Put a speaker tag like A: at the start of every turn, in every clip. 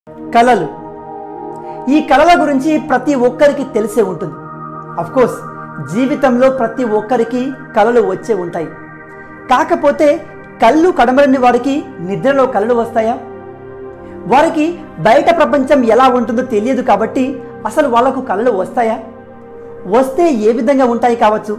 A: కళలు ఈ కళల గురించి ప్రతి ఒక్కరికి తెలిసే ఉంటుంది కోర్స్ జీవితంలో ప్రతి ఒక్కరికి కళలు వచ్చే ఉంటాయి కాకపోతే కళ్ళు కడమరని వారికి నిద్రలో కళలు వస్తాయా వారికి బయట ప్రపంచం ఎలా ఉంటుందో తెలియదు కాబట్టి అసలు వాళ్ళకు కళలు వస్తాయా వస్తే ఏ విధంగా ఉంటాయి కావచ్చు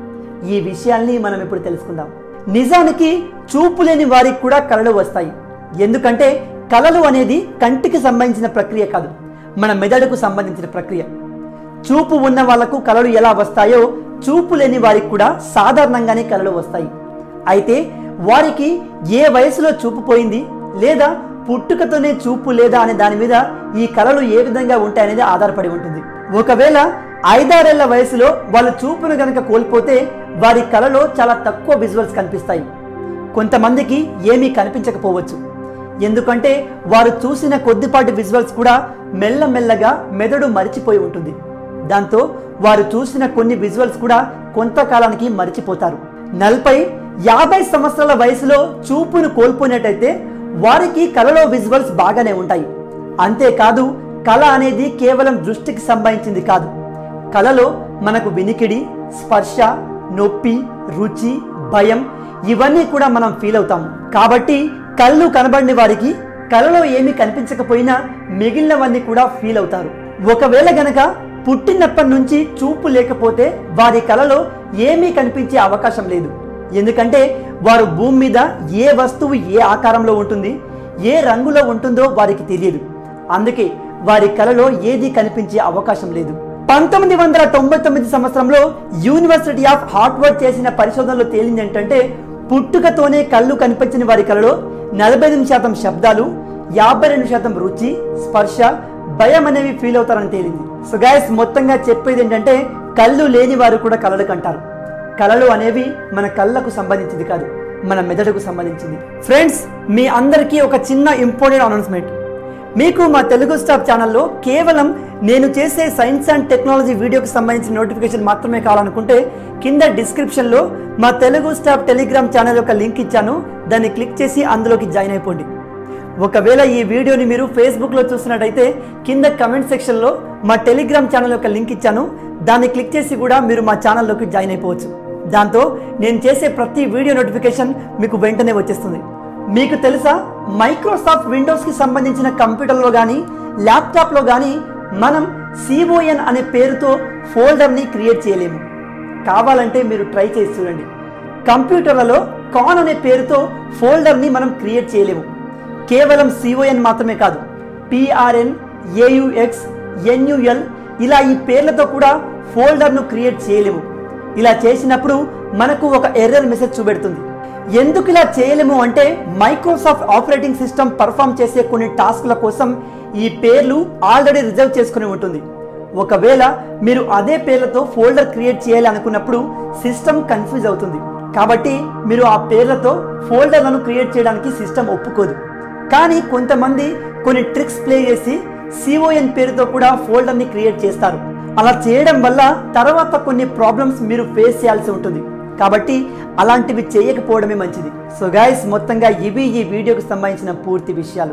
A: ఈ విషయాల్ని మనం ఇప్పుడు తెలుసుకుందాం నిజానికి చూపు లేని వారికి కూడా కళలు వస్తాయి ఎందుకంటే కళలు అనేది కంటికి సంబంధించిన ప్రక్రియ కాదు మన మెదడుకు సంబంధించిన ప్రక్రియ చూపు ఉన్న వాళ్లకు కళలు ఎలా వస్తాయో చూపు లేని వారికి కూడా సాధారణంగానే కళలు వస్తాయి అయితే వారికి ఏ వయసులో చూపు పోయింది లేదా పుట్టుకతోనే చూపు లేదా అనే దాని మీద ఈ కళలు ఏ విధంగా ఉంటాయనేది ఆధారపడి ఉంటుంది ఒకవేళ ఐదారేళ్ల వయసులో వాళ్ళు చూపును గనక కోల్పోతే వారి కళలో చాలా తక్కువ విజువల్స్ కనిపిస్తాయి కొంతమందికి ఏమీ కనిపించకపోవచ్చు ఎందుకంటే వారు చూసిన కొద్దిపాటి విజువల్స్ కూడా మెల్లమెల్లగా మెదడు మరిచిపోయి ఉంటుంది దాంతో వారు చూసిన కొన్ని విజువల్స్ కూడా కొంతకాలానికి మరిచిపోతారు నలభై యాభై సంవత్సరాల వయసులో చూపును కోల్పోయినట్టయితే వారికి కళలో విజువల్స్ బాగానే ఉంటాయి అంతేకాదు కళ అనేది కేవలం దృష్టికి సంబంధించింది కాదు కళలో మనకు వినికిడి స్పర్శ నొప్పి రుచి భయం ఇవన్నీ కూడా మనం ఫీల్ అవుతాం కాబట్టి కళ్ళు కనబడిన వారికి కళలో ఏమీ కనిపించకపోయినా మిగిలినవన్నీ కూడా ఫీల్ అవుతారు ఒకవేళ గనక పుట్టినప్పటి నుంచి చూపు లేకపోతే వారి కళలో ఏమీ కనిపించే అవకాశం లేదు ఎందుకంటే వారు భూమి మీద ఏ వస్తువు ఏ ఆకారంలో ఉంటుంది ఏ రంగులో ఉంటుందో వారికి తెలియదు అందుకే వారి కళలో ఏది కనిపించే అవకాశం లేదు పంతొమ్మిది వందల తొంభై తొమ్మిది సంవత్సరంలో యూనివర్సిటీ ఆఫ్ హార్ట్వర్డ్ చేసిన పరిశోధనలో తేలింది ఏంటంటే పుట్టుకతోనే కళ్ళు కనిపించిన వారి కళలో నలభై ఎనిమిది శాతం శబ్దాలు యాభై రెండు శాతం రుచి స్పర్శ భయం అనేవి ఫీల్ అవుతారని తేలింది సో గాయస్ మొత్తంగా చెప్పేది ఏంటంటే కళ్ళు లేని వారు కూడా కళలు కంటారు కళలు అనేవి మన కళ్ళకు సంబంధించింది కాదు మన మెదడుకు సంబంధించింది ఫ్రెండ్స్ మీ అందరికీ ఒక చిన్న ఇంపార్టెంట్ అనౌన్స్మెంట్ మీకు మా తెలుగు స్టాప్ ఛానల్లో కేవలం నేను చేసే సైన్స్ అండ్ టెక్నాలజీ వీడియోకి సంబంధించిన నోటిఫికేషన్ మాత్రమే కావాలనుకుంటే కింద డిస్క్రిప్షన్లో మా తెలుగు స్టాప్ టెలిగ్రామ్ ఛానల్ యొక్క లింక్ ఇచ్చాను దాన్ని క్లిక్ చేసి అందులోకి జాయిన్ అయిపోండి ఒకవేళ ఈ వీడియోని మీరు ఫేస్బుక్లో చూసినట్టయితే కింద కమెంట్ సెక్షన్లో మా టెలిగ్రామ్ ఛానల్ యొక్క లింక్ ఇచ్చాను దాన్ని క్లిక్ చేసి కూడా మీరు మా ఛానల్లోకి జాయిన్ అయిపోవచ్చు దాంతో నేను చేసే ప్రతి వీడియో నోటిఫికేషన్ మీకు వెంటనే వచ్చేస్తుంది మీకు తెలుసా మైక్రోసాఫ్ట్ విండోస్కి సంబంధించిన కంప్యూటర్లో కానీ ల్యాప్టాప్లో కానీ మనం సిఓఎన్ అనే పేరుతో ఫోల్డర్ని క్రియేట్ చేయలేము కావాలంటే మీరు ట్రై చేసి చూడండి కంప్యూటర్లలో కాన్ అనే పేరుతో ఫోల్డర్ని మనం క్రియేట్ చేయలేము కేవలం సిఓఎన్ మాత్రమే కాదు పిఆర్ఎన్ ఏయుఎక్స్ ఎన్యుఎల్ ఇలా ఈ పేర్లతో కూడా ఫోల్డర్ను క్రియేట్ చేయలేము ఇలా చేసినప్పుడు మనకు ఒక ఎర్రర్ మెసేజ్ చూపెడుతుంది ఎందుకు ఇలా చేయలేము అంటే మైక్రోసాఫ్ట్ ఆపరేటింగ్ సిస్టమ్ పర్ఫామ్ చేసే కొన్ని టాస్క్ల కోసం ఈ పేర్లు ఆల్రెడీ రిజర్వ్ చేసుకుని ఉంటుంది ఒకవేళ మీరు అదే పేర్లతో ఫోల్డర్ క్రియేట్ చేయాలి అనుకున్నప్పుడు సిస్టమ్ కన్ఫ్యూజ్ అవుతుంది కాబట్టి మీరు ఆ పేర్లతో ఫోల్డర్లను క్రియేట్ చేయడానికి సిస్టమ్ ఒప్పుకోదు కానీ కొంతమంది కొన్ని ట్రిక్స్ ప్లే చేసి సిఓఎన్ పేరుతో కూడా ఫోల్డర్ని క్రియేట్ చేస్తారు అలా చేయడం వల్ల తర్వాత కొన్ని ప్రాబ్లమ్స్ మీరు ఫేస్ చేయాల్సి ఉంటుంది కాబట్టి అలాంటివి చేయకపోవడమే మంచిది సో గాయస్ మొత్తంగా ఇవి ఈ వీడియోకి సంబంధించిన పూర్తి విషయాలు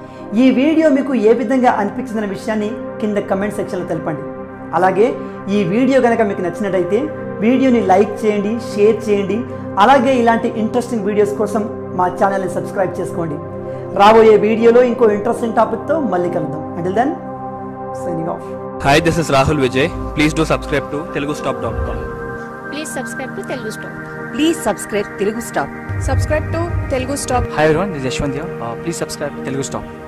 A: ఈ వీడియో మీకు ఏ విధంగా అనిపించిందన్న విషయాన్ని కింద కమెంట్ సెక్షన్లో తెలపండి అలాగే ఈ వీడియో కనుక మీకు నచ్చినట్టయితే వీడియోని లైక్ చేయండి షేర్ చేయండి అలాగే ఇలాంటి ఇంట్రెస్టింగ్ వీడియోస్ కోసం మా ఛానల్ని సబ్స్క్రైబ్ చేసుకోండి రాబోయే వీడియోలో ఇంకో ఇంట్రెస్టింగ్ టాపిక్తో మళ్ళీ కలుద్దాం until then signing off
B: Hi, this is Rahul Vijay. Please do subscribe to telugustop.com.
C: Please subscribe to Telugu stop
D: please subscribe Telugu stop
E: subscribe to Telugu Stop
F: Hi everyone, this is Yashwant here. Uh, please subscribe Telugu Stop.